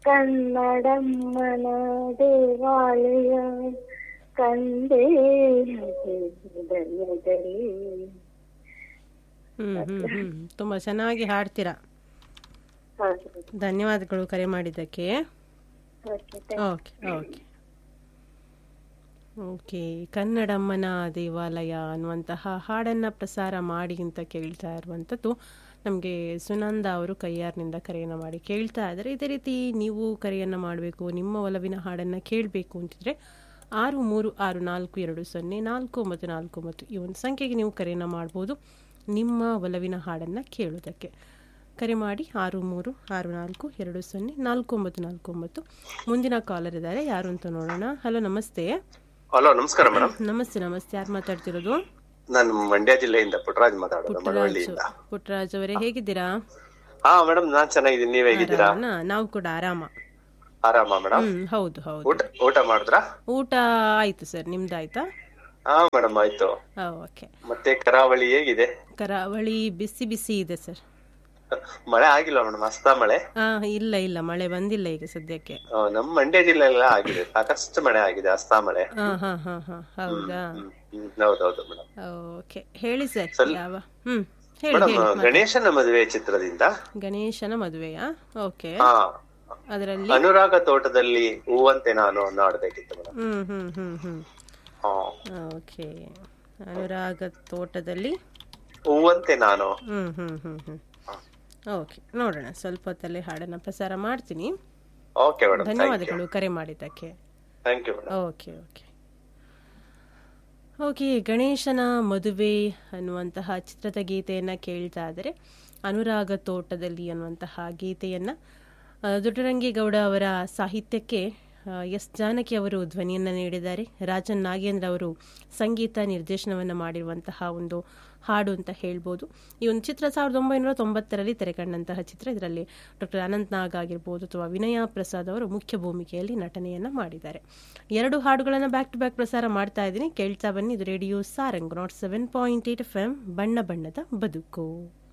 ಕನ್ನಡಮ್ಮನ ದೇವಾಲಯ ಕಂದೇ ಹೃದಯದಲ್ಲಿ ಹ್ಮ್ ಹ್ಮ್ ಹ್ಮ್ ತುಂಬಾ ಚೆನ್ನಾಗಿ ಹಾಡ್ತೀರಾ ಹೌದು ಧನ್ಯವಾದಗಳು ಕರೆ ಮಾಡಿದ್ದಕ್ಕೆ okay thank okay okay okay ಕನ್ನಡಮ್ಮನ ದೇವಾಲಯ ಅನ್ನುವಂತಹ ಹಾಡನ್ನು ಪ್ರಸಾರ ಮಾಡಿ ಅಂತ ಕೇಳ್ತಾ ಇರುವಂಥದ್ದು ನಮಗೆ ಸುನಂದ ಅವರು ಕೈಯಾರ್ನಿಂದ ಕರೆಯನ್ನು ಮಾಡಿ ಕೇಳ್ತಾ ಇದ್ದಾರೆ ಇದೇ ರೀತಿ ನೀವು ಕರೆಯನ್ನು ಮಾಡಬೇಕು ನಿಮ್ಮ ಒಲವಿನ ಹಾಡನ್ನು ಕೇಳಬೇಕು ಅಂತಿದ್ರೆ ಆರು ಮೂರು ಆರು ನಾಲ್ಕು ಎರಡು ಸೊನ್ನೆ ನಾಲ್ಕು ಒಂಬತ್ತು ನಾಲ್ಕು ಒಂಬತ್ತು ಈ ಒಂದು ಸಂಖ್ಯೆಗೆ ನೀವು ಕರೆಯನ್ನು ಮಾಡ್ಬೋದು ನಿಮ್ಮ ಒಲವಿನ ಹಾಡನ್ನು ಕೇಳೋದಕ್ಕೆ ಕರೆ ಮಾಡಿ ಆರು ಮೂರು ಆರು ನಾಲ್ಕು ಎರಡು ಸೊನ್ನೆ ನಾಲ್ಕು ಒಂಬತ್ತು ನಾಲ್ಕು ಒಂಬತ್ತು ಮುಂದಿನ ಕಾಲರ್ ಇದ್ದಾರೆ ಯಾರು ಅಂತ ನೋಡೋಣ ಹಲೋ ನಮಸ್ತೆ ಹಲೋ ನಮಸ್ಕಾರ ಮೇಡಮ್ ನಮಸ್ತೆ ನಮಸ್ತೆ ಯಾರು ಮಾತಾಡ್ತಿರೋದು ನಾನು ಮಂಡ್ಯ ಜಿಲ್ಲೆಯಿಂದ ಪುಟ್ಟರಾಜ್ ಮಾತಾಡೋದು ಪುಟ್ಟರಾಜು ಮಳವಳ್ಳಿಯಿಂದ ಪುಟ್ಟರಾಜ್ ಅವರೇ ಹೇಗಿದ್ದೀರಾ ಹಾ ಮೇಡಮ್ ನಾನ್ ಚೆನ್ನಾಗಿದ್ದೀನಿ ನೀವ್ ಹೇಗಿದ್ದೀರಾ ಆರಾಮನಾ? ನಾವು ಕೂಡ ಆರಾಮ ಆರಾಮ ಮೇಡಮ್ ಹ್ಮ್ ಹೌದು ಹೌದು ಊಟ ಊಟ ಮಾಡಿದ್ರಾ ಊಟ ಆಯ್ತು ಸರ್ ನಿಮ್ದಾಯ್ತಾ ಹಾ ಮೇಡಮ್ ಆಯ್ತು ಓಕೆ ಮತ್ತೆ ಕರಾವಳಿ ಹೇಗಿದೆ ಕರಾವಳಿ ಬಿಸಿ ಬಿಸಿ ಇದೆ ಸರ್ ಮಳೆ ಆಗಿಲ್ಲ ಮೇಡಮ್ ಅಸ್ತಾ ಮಳೆ ಆ ಇಲ್ಲ ಇಲ್ಲ ಮಳೆ ಬಂದಿಲ್ಲ ಈಗ ಸದ್ಯಕ್ಕೆ ಆ, ನಮ್ ಮಂಡ್ಯ ಜಿಲ್ಲೆ ಎಲ್ಲ ಆಗಿದೆ ಸಾಕಷ್ಟು ಮಳೆ ಆಗಿದೆ ಅಸ್ತಾ ಮಳೆ ಹಾ ಹಾ ಹಾ ಹಾ ಹೌದಾ ಹ್ಮ್, ಹ್ಮ್, ಹೌದೌದು ಮೇಡಮ್ ಓಕೆ ಹೇಳಿ ಸರ್ ಸ್ವಲ್ಪ- ಯಾವ ಹ್ಮ್ ಹೇಳಿ ಮೇಡಮ್ ಹೇಳಿ ಗಣೇಶನ ಮದುವೆ ಚಿತ್ರದಿಂದ ಗಣೇಶನ ಮದುವೆಯಾ ಓಕೆ ಹಾ ಅದರಲ್ಲಿ ಅನುರಾಗ ತೋಟದಲ್ಲಿ ಹೂವಂತೆ ನಾನು ಅನ್ನೋ ಹಾಡ್ಬೇಕಿತ್ತು ಮೇಡಮ್ ಹ್ಮ್ ಹ್ಮ್ ಹ್ಮ್ ಹ್ಮ್ ಹಾ ಓಕೆ ಅನುರಾಗ ತೋಟದಲ್ಲಿ ಹೂವಂತೆ ನಾನು ಹ್ಮ್ ಹ್ಮ್ ಹ್ಮ್ ಹ್ಮ್ ಓಕೆ ನೋಡೋಣ ಸ್ವಲ್ಪ ಹೊತ್ತಲ್ಲಿ ಹಾಡನ್ನು ಪ್ರಸಾರ ಮಾಡ್ತೀನಿ ಓಕೆ ಮೇಡಮ್ ಥ್ಯಾಂಕ್ ಯು ಧನ್ಯವಾದಗಳು ಕರೆ ಮಾಡಿದ್ದಕ್ಕೆ thank you madam okay okay okay ಗಣೇಶನ ಮದುವೆ ಅನ್ನುವಂತಹ ಚಿತ್ರದ ಗೀತೆಯನ್ನು ಕೇಳ್ತಾ ಇದ್ದಾರೆ ಅನುರಾಗ ತೋಟದಲ್ಲಿ ಅನ್ನುವಂತಹ ಗೀತೆಯನ್ನು ದೊಡ್ಡರಂಗೇಗೌಡ ಅವರ ಸಾಹಿತ್ಯಕ್ಕೆ ಆ, ಎಸ್ ಜಾನಕಿ ಅವರು ಧ್ವನಿಯನ್ನು ನೀಡಿದ್ದಾರೆ ರಾಜನ್ ನಾಗೇಂದ್ರ ಅವರು ಸಂಗೀತ ನಿರ್ದೇಶನವನ್ನು ಮಾಡಿರುವಂತಹ ಒಂದು ಹಾಡು ಅಂತ ಹೇಳ್ಬೋದು ಈ ಒಂದು ಚಿತ್ರ ಸಾವಿರದ ಒಂಬೈನೂರ ತೊಂಬತ್ತರಲ್ಲಿ ತೆರೆಕಂಡಂತಹ ಚಿತ್ರ ಇದರಲ್ಲಿ ಡಾಕ್ಟರ್ ಅನಂತ್ ನಾಗ್ ಆಗಿರ್ಬೋದು ಅಥವಾ ವಿನಯ ಪ್ರಸಾದ್ ಅವರು ಮುಖ್ಯ ಭೂಮಿಕೆಯಲ್ಲಿ ನಟನೆಯನ್ನು ಮಾಡಿದ್ದಾರೆ ಎರಡು ಹಾಡುಗಳನ್ನು ಬ್ಯಾಕ್ ಟು ಬ್ಯಾಕ್ ಪ್ರಸಾರ ಮಾಡ್ತಾ ಇದ್ದೀನಿ ಕೇಳ್ತಾ ಬನ್ನಿ ಇದು radio Sarang nought seven point eight F M ಬಣ್ಣ ಬಣ್ಣದ ಬದುಕು